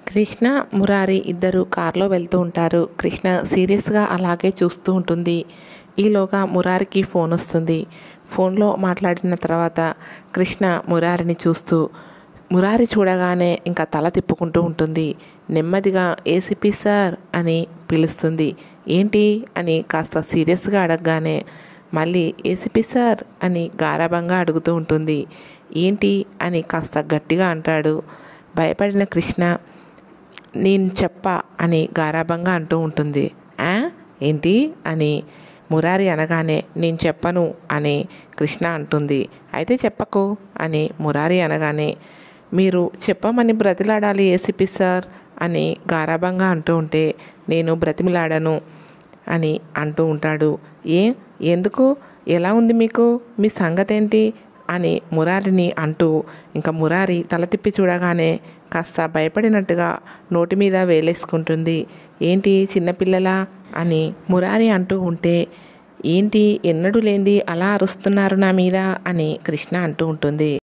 కృష్ణ మురారి ఇద్దరు కారులో వెళ్తూ ఉంటారు కృష్ణ సీరియస్గా అలాగే చూస్తూ ఉంటుంది ఈలోగా మురారికి ఫోన్ వస్తుంది ఫోన్లో మాట్లాడిన తర్వాత కృష్ణ మురారిని చూస్తూ మురారి చూడగానే ఇంకా తల తిప్పుకుంటూ ఉంటుంది నెమ్మదిగా ఏసీపీ సార్ అని పిలుస్తుంది ఏంటి అని కాస్త సీరియస్గా అడగగానే మళ్ళీ ఏసీపీ సార్ అని గారాభంగా అడుగుతూ ఉంటుంది ఏంటి అని కాస్త గట్టిగా అంటాడు భయపడిన కృష్ణ నేను చెప్పా అని గారాభంగా అంటూ ఉంటుంది "ఆ? ఏంటి అని మురారి అనగానే నేను చెప్పను అని కృష్ణ అంటుంది అయితే చెప్పకు అని మురారి అనగానే మీరు చెప్పమని బ్రతిలాడాలి ఏసీపీ సార్ అని గారాభంగా అంటూ ఉంటే నేను బ్రతిమిలాడను అని అంటూ ఉంటాడు ఏ ఎందుకు ఎలా ఉంది మీకు మీ సంగతి ఏంటి అని మురారిని అంటూ ఇంకా మురారి తల తిప్పి చూడగానే కాస్త భయపడినట్టుగా నోటి మీద వేలేసుకుంటుంది ఏంటి చిన్నపిల్లలా అని మురారి అంటూ ఉంటే ఏంటి ఎన్నడూ లేంది అలా అరుస్తున్నారు నా మీద అని కృష్ణ అంటూ ఉంటుంది